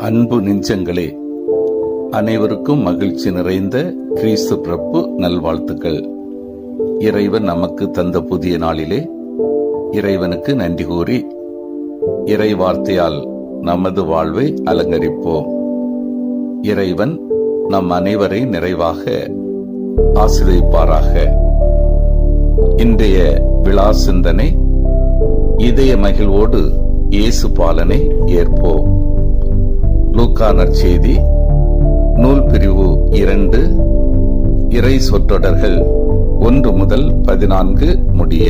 அன்பு நெஞ்சங்களே அனைவருக்கும் மகிழ்ச்சி நிறைந்த கிறிஸ்து பிரபு நல்வாழ்த்துக்கள் இறைவன் நமக்கு தந்த புதிய நாளிலே இறைவனுக்கு நன்றி கூறி இறை வார்த்தையால் நமது வாழ்வை அலங்கரிப்போம் இறைவன் நம் அனைவரை நிறைவாக ஆசிரியப்பாராக இன்றைய விழா சிந்தனை இதய மகிழ்வோடு இயேசு பாலனை ஏற்போம் லூக்கா நற்செய்தி நூல் பிரிவு இரண்டு இறை சொற்றொடர்கள் ஒன்று முதல் பதினான்கு முடிய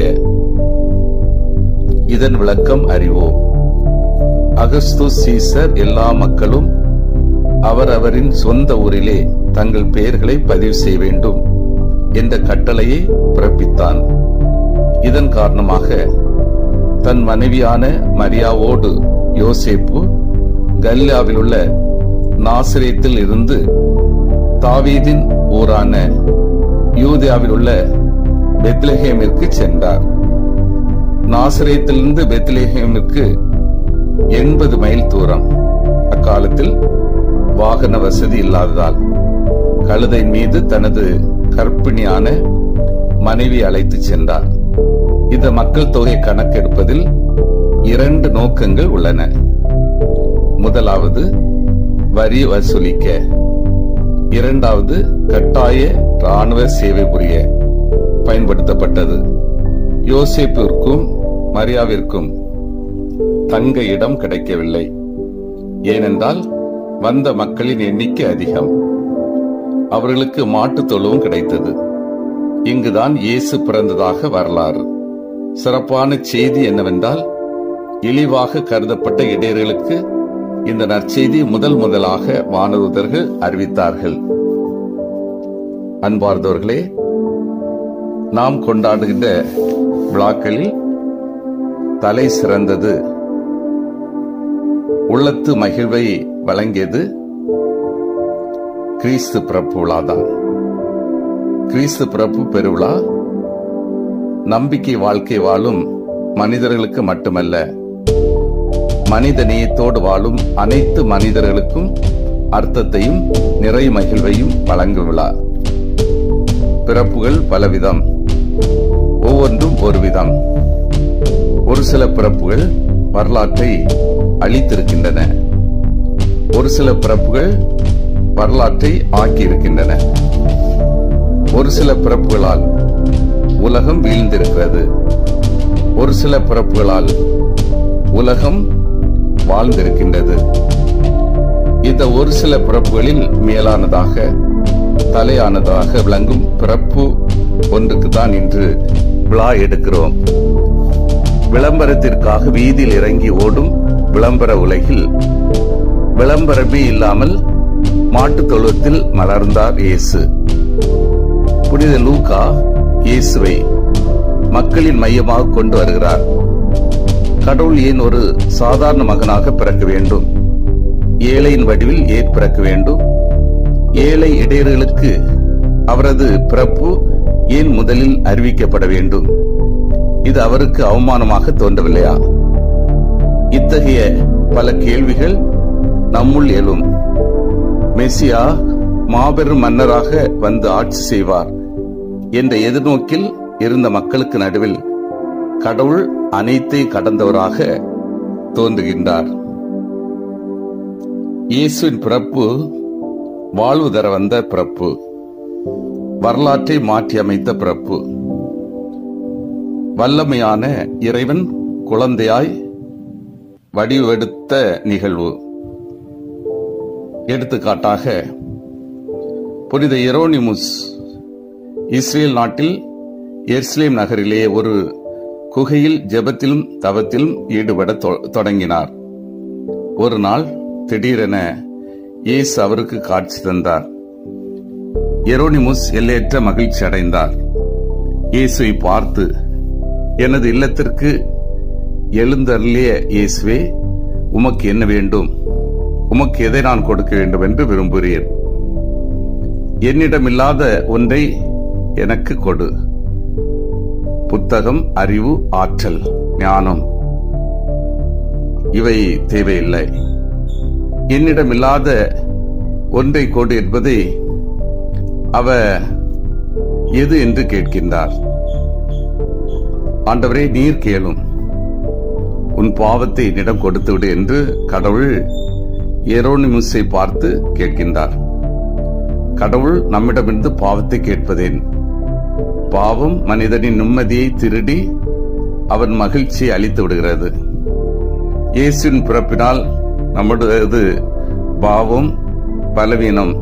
இதன் விளக்கம் அறிவோம் அகஸ்து சீசர் எல்லா மக்களும் அவரவரின் சொந்த ஊரிலே தங்கள் பெயர்களை பதிவு செய்ய வேண்டும் என்ற கட்டளையை பிறப்பித்தான் இதன் காரணமாக தன் மனைவியான மரியாவோடு யோசேப்பு கல்லியாவில் உள்ள நாசிரியத்தில் இருந்து தாவீதின் ஊரான யூதியாவில் உள்ள பெத்லஹேமிற்கு சென்றார் நாசிரியத்திலிருந்து பெத்லஹேமிற்கு எண்பது மைல் தூரம் அக்காலத்தில் வாகன வசதி இல்லாததால் கழுதை மீது தனது கற்பிணியான மனைவி அழைத்து சென்றார் இந்த மக்கள் தொகை கணக்கெடுப்பதில் இரண்டு நோக்கங்கள் உள்ளன முதலாவது வரி வசூலிக்க இரண்டாவது கட்டாய ராணுவ சேவை புரிய பயன்படுத்தப்பட்டது யோசேப்பிற்கும் மரியாவிற்கும் தங்க இடம் கிடைக்கவில்லை ஏனென்றால் வந்த மக்களின் எண்ணிக்கை அதிகம் அவர்களுக்கு மாட்டுத் தொழுவும் கிடைத்தது இங்குதான் இயேசு பிறந்ததாக வரலாறு சிறப்பான செய்தி என்னவென்றால் இழிவாக கருதப்பட்ட இடையர்களுக்கு இந்த நற்செய்தி முதல் முதலாக வானதூதர்கள் அறிவித்தார்கள் அன்பார்ந்தவர்களே நாம் கொண்டாடுகின்ற விழாக்களில் தலை சிறந்தது உள்ளத்து மகிழ்வை வழங்கியது கிறிஸ்து பிறப்பு விழாதான் கிறிஸ்து பிறப்பு பெருவிழா நம்பிக்கை வாழ்க்கை வாழும் மனிதர்களுக்கு மட்டுமல்ல மனித நேயத்தோடு வாழும் அனைத்து மனிதர்களுக்கும் அர்த்தத்தையும் நிறை மகிழ்வையும் வழங்கும் விழா பிறப்புகள் பலவிதம் ஒவ்வொன்றும் ஒரு விதம் ஒரு சில பிறப்புகள் வரலாற்றை அழித்திருக்கின்றன ஒரு சில பிறப்புகள் வரலாற்றை ஆக்கியிருக்கின்றன ஒரு சில பிறப்புகளால் உலகம் வீழ்ந்திருக்கிறது ஒரு சில பிறப்புகளால் உலகம் வாழ்ந்திருக்கின்றது இந்த ஒரு சில பிறப்புகளில் மேலானதாக தலையானதாக விளங்கும் பிறப்பு ஒன்றுக்கு தான் இன்று விழா எடுக்கிறோம் விளம்பரத்திற்காக வீதியில் இறங்கி ஓடும் விளம்பர உலகில் விளம்பரமே இல்லாமல் மாட்டுத் தொழுவத்தில் மலர்ந்தார் இயேசு புனித லூகா இயேசுவை மக்களின் மையமாக கொண்டு வருகிறார் கடவுள் ஏன் ஒரு சாதாரண மகனாக பிறக்க வேண்டும் ஏழையின் வடிவில் ஏன் பிறக்க வேண்டும் ஏழை இடையர்களுக்கு அவரது பிறப்பு ஏன் முதலில் அறிவிக்கப்பட வேண்டும் இது அவருக்கு அவமானமாக தோன்றவில்லையா இத்தகைய பல கேள்விகள் நம்முள் எழும் மெஸ்ஸியா மாபெரும் மன்னராக வந்து ஆட்சி செய்வார் என்ற எதிர்நோக்கில் இருந்த மக்களுக்கு நடுவில் கடவுள் அனைத்தை கடந்தவராக தோன்றுகின்றார் இயேசுவின் பிறப்பு வாழ்வு தர வந்த பிறப்பு வரலாற்றை மாற்றி அமைத்த பிறப்பு வல்லமையான இறைவன் குழந்தையாய் வடிவெடுத்த நிகழ்வு எடுத்துக்காட்டாக புனித எரோனிமுஸ் இஸ்ரேல் நாட்டில் எர்ஸ்லேம் நகரிலே ஒரு குகையில் ஜெபத்திலும் தவத்திலும் ஈடுபட தொடங்கினார் ஒரு நாள் திடீரென இயேசு அவருக்கு காட்சி தந்தார் எரோனிமுஸ் எல்லையற்ற மகிழ்ச்சி அடைந்தார் இயேசுவை பார்த்து எனது இல்லத்திற்கு எழுந்தருளிய இயேசுவே உமக்கு என்ன வேண்டும் உமக்கு எதை நான் கொடுக்க வேண்டும் என்று விரும்புகிறேன் என்னிடமில்லாத ஒன்றை எனக்கு கொடு புத்தகம் அறிவு ஆற்றல் ஞானம் இவை தேவையில்லை என்னிடமில்லாத ஒன்றை கொடு என்பதை அவ எது என்று கேட்கின்றார் ஆண்டவரே நீர் கேளும் உன் பாவத்தை என்னிடம் கொடுத்து விடு என்று கடவுள் ஏரோனிமுஸை பார்த்து கேட்கின்றார் கடவுள் நம்மிடமிருந்து பாவத்தை கேட்பதேன் பாவம் மனிதனின் நிம்மதியை திருடி அவன் மகிழ்ச்சியை அளித்து விடுகிறது இயேசுவின் பிறப்பினால் நம்முடையது பாவம் பலவீனம்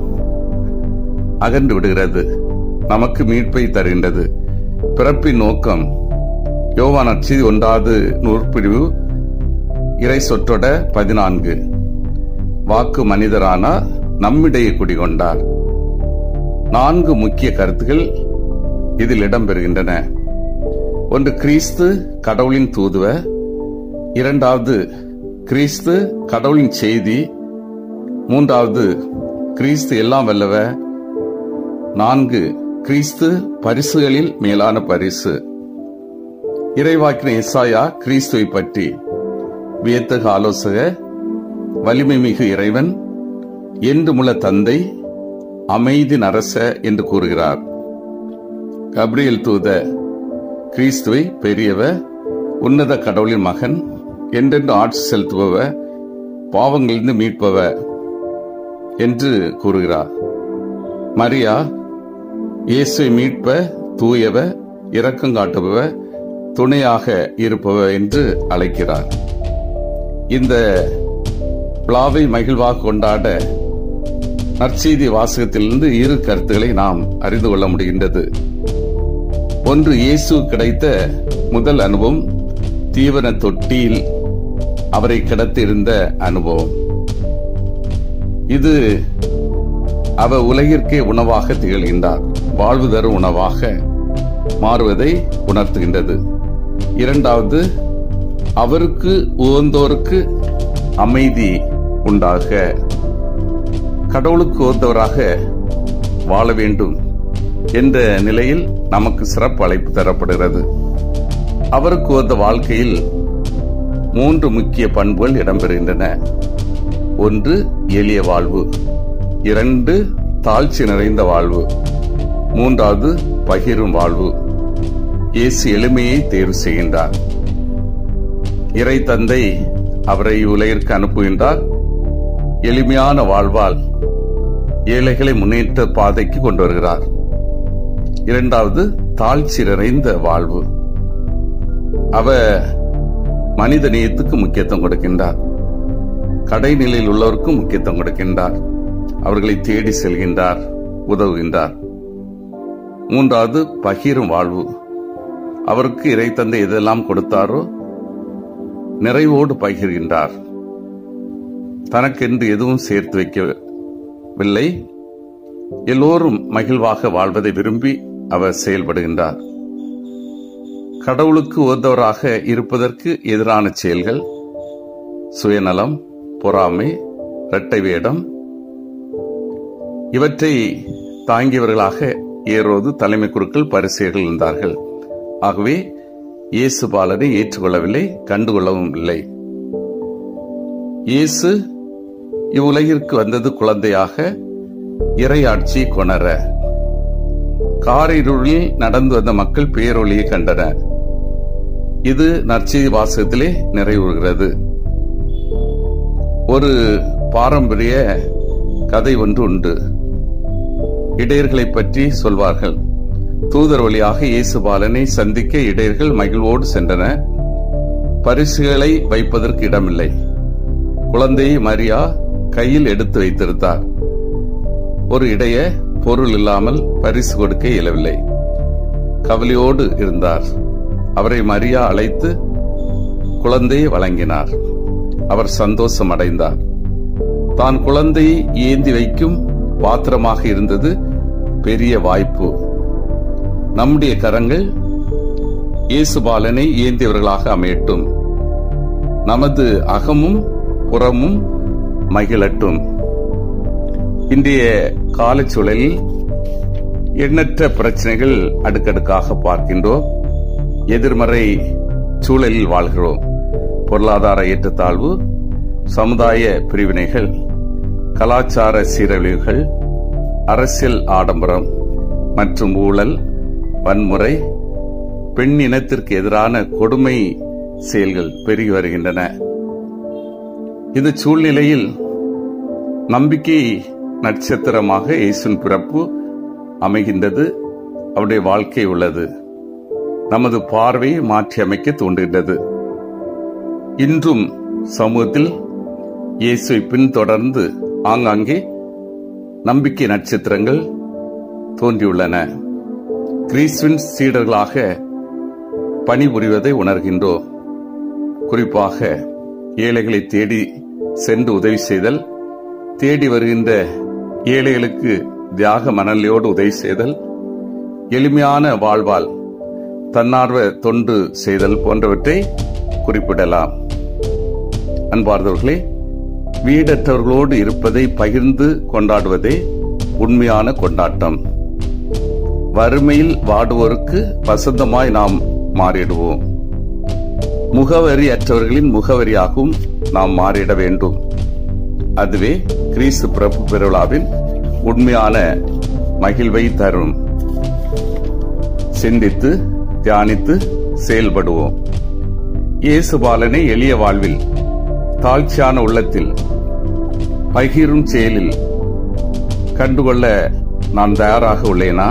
அகன்று விடுகிறது நமக்கு மீட்பை தருகின்றது பிறப்பின் நோக்கம் யோவான் அச்சி ஒன்றாவது நூற்பிரிவு இறை சொற்றொட பதினான்கு வாக்கு மனிதரானா நம்மிடையே குடிகொண்டார் நான்கு முக்கிய கருத்துகள் இதில் இடம்பெறுகின்றன ஒன்று கிறிஸ்து கடவுளின் தூதுவ இரண்டாவது கிறிஸ்து கடவுளின் செய்தி மூன்றாவது கிறிஸ்து எல்லாம் வல்லவ நான்கு கிறிஸ்து பரிசுகளில் மேலான பரிசு இறைவாக்கின இசாயா கிறிஸ்துவை பற்றி வியத்தக ஆலோசக வலிமை மிகு இறைவன் என்று முள்ள தந்தை அமைதி அரச என்று கூறுகிறார் கப்ரியல் தூத கிறிஸ்துவை பெரியவ உன்னத கடவுளின் மகன் என்றென்று ஆட்சி செலுத்துபவ பாவங்களிலிருந்து மீட்பவ என்று கூறுகிறார் மரியா இயேசுவை மீட்ப தூயவ இரக்கம் காட்டுபவ துணையாக இருப்பவ என்று அழைக்கிறார் இந்த விழாவை மகிழ்வாக கொண்டாட நற்செய்தி வாசகத்திலிருந்து இரு கருத்துக்களை நாம் அறிந்து கொள்ள முடிகின்றது ஒன்று இயேசு கிடைத்த முதல் அனுபவம் தீவன தொட்டியில் அவரை கிடத்திருந்த அனுபவம் இது அவர் உலகிற்கே உணவாக திகழ்கின்றார் வாழ்வு தரும் உணவாக மாறுவதை உணர்த்துகின்றது இரண்டாவது அவருக்கு உகந்தோருக்கு அமைதி உண்டாக கடவுளுக்கு உகந்தவராக வாழ வேண்டும் என்ற நிலையில் நமக்கு சிறப்பு அழைப்பு தரப்படுகிறது அவருக்கு உகந்த வாழ்க்கையில் மூன்று முக்கிய பண்புகள் இடம்பெறுகின்றன ஒன்று எளிய வாழ்வு இரண்டு தாழ்ச்சி நிறைந்த வாழ்வு மூன்றாவது பகிரும் வாழ்வு இயேசு எளிமையை தேர்வு செய்கின்றார் இறை தந்தை அவரை உலகிற்கு அனுப்புகின்றார் எளிமையான வாழ்வால் ஏழைகளை முன்னேற்ற பாதைக்கு கொண்டு வருகிறார் இரண்டாவது தாழ்ச்சி நிறைந்த வாழ்வு அவ மனித நேயத்துக்கு முக்கியத்துவம் கொடுக்கின்றார் கடைநிலையில் உள்ளவருக்கும் முக்கியத்துவம் கொடுக்கின்றார் அவர்களை தேடி செல்கின்றார் உதவுகின்றார் மூன்றாவது பகிரும் வாழ்வு அவருக்கு இறை தந்தை எதெல்லாம் கொடுத்தாரோ நிறைவோடு பகிர்கின்றார் தனக்கென்று எதுவும் சேர்த்து வைக்கவில்லை எல்லோரும் மகிழ்வாக வாழ்வதை விரும்பி அவர் செயல்படுகின்றார் கடவுளுக்கு உகந்தவராக இருப்பதற்கு எதிரான செயல்கள் சுயநலம் பொறாமை இரட்டை வேடம் இவற்றை தாங்கியவர்களாக ஏறோது தலைமை குருக்கள் பரிசெயர்கள் இருந்தார்கள் ஆகவே இயேசு பாலனை ஏற்றுக்கொள்ளவில்லை கண்டுகொள்ளவும் இல்லை இயேசு இவ்வுலகிற்கு வந்தது குழந்தையாக இறையாட்சி கொணர காரிருளில் நடந்து வந்த மக்கள் பேரொழியை கண்டனர் இது நற்செய்தி வாசகத்திலே நிறைவுறுகிறது ஒரு பாரம்பரிய கதை ஒன்று உண்டு இடையர்களை பற்றி சொல்வார்கள் தூதர் வழியாக இயேசு பாலனை சந்திக்க இடையர்கள் மகிழ்வோடு சென்றன பரிசுகளை வைப்பதற்கு இடமில்லை குழந்தையை மரியா கையில் எடுத்து வைத்திருந்தார் ஒரு இடைய பொருள் இல்லாமல் பரிசு கொடுக்க இயலவில்லை கவலையோடு இருந்தார் அவரை மரியா அழைத்து குழந்தையை வழங்கினார் அவர் சந்தோஷம் அடைந்தார் தான் குழந்தையை ஏந்தி வைக்கும் பாத்திரமாக இருந்தது பெரிய வாய்ப்பு நம்முடைய கரங்கள் இயேசுபாலனை ஏந்தியவர்களாக அமையட்டும் நமது அகமும் புறமும் மகிழட்டும் இன்றைய காலச்சூழலில் எண்ணற்ற பிரச்சனைகள் அடுக்கடுக்காக பார்க்கின்றோம் எதிர்மறை சூழலில் வாழ்கிறோம் பொருளாதார ஏற்றத்தாழ்வு சமுதாய பிரிவினைகள் கலாச்சார சீரழிவுகள் அரசியல் ஆடம்பரம் மற்றும் ஊழல் வன்முறை பெண் இனத்திற்கு எதிரான கொடுமை செயல்கள் பெருகி வருகின்றன இந்த சூழ்நிலையில் நம்பிக்கை நட்சத்திரமாக இயேசுவின் பிறப்பு அமைகின்றது அவருடைய வாழ்க்கை உள்ளது நமது பார்வையை மாற்றி அமைக்க தூண்டுகின்றது இன்றும் சமூகத்தில் இயேசுவை பின்தொடர்ந்து ஆங்காங்கே நம்பிக்கை நட்சத்திரங்கள் தோன்றியுள்ளன கிறிஸ்துவின் சீடர்களாக பணிபுரிவதை உணர்கின்றோம் குறிப்பாக ஏழைகளை தேடி சென்று உதவி செய்தல் தேடி வருகின்ற ஏழைகளுக்கு தியாக மணலையோடு உதவி செய்தல் எளிமையான வாழ்வால் தன்னார்வ தொண்டு செய்தல் போன்றவற்றை குறிப்பிடலாம் அன்பார்ந்தவர்களே வீடற்றவர்களோடு இருப்பதை பகிர்ந்து கொண்டாடுவதே உண்மையான கொண்டாட்டம் வறுமையில் வாடுவோருக்கு வசந்தமாய் நாம் மாறிடுவோம் முகவரி அற்றவர்களின் முகவரியாகவும் நாம் மாறிட வேண்டும் அதுவே கிறிஸ்து பிறப்பு பெருவிழாவின் உண்மையான மகிழ்வை தரும் சிந்தித்து தியானித்து செயல்படுவோம் இயேசு பாலனை எளிய வாழ்வில் தாழ்ச்சியான உள்ளத்தில் பகிரும் செயலில் கண்டுகொள்ள நான் தயாராக உள்ளேனா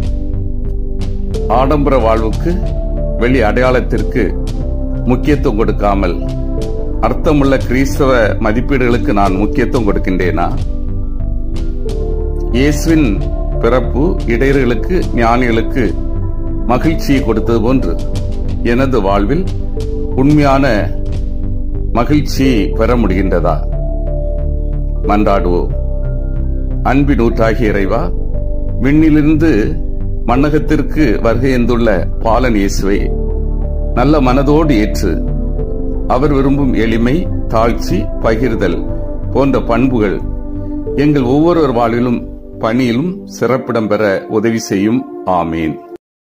ஆடம்பர வாழ்வுக்கு வெளி அடையாளத்திற்கு முக்கியத்துவம் கொடுக்காமல் அர்த்தமுள்ள கிறிஸ்தவ மதிப்பீடுகளுக்கு நான் முக்கியத்துவம் கொடுக்கின்றேனா இயேசுவின் பிறப்பு இடையர்களுக்கு ஞானிகளுக்கு மகிழ்ச்சியை கொடுத்தது போன்று எனது வாழ்வில் உண்மையான மகிழ்ச்சியை பெற முடிகின்றதா மன்றாடுவோம் அன்பின் ஊற்றாகிய இறைவா விண்ணிலிருந்து மன்னகத்திற்கு வருகையந்துள்ள பாலன் இயேசுவை நல்ல மனதோடு ஏற்று அவர் விரும்பும் எளிமை தாழ்ச்சி பகிர்தல் போன்ற பண்புகள் எங்கள் ஒவ்வொருவர் வாழ்விலும் பணியிலும் சிறப்பிடம் பெற உதவி செய்யும் ஆமீன்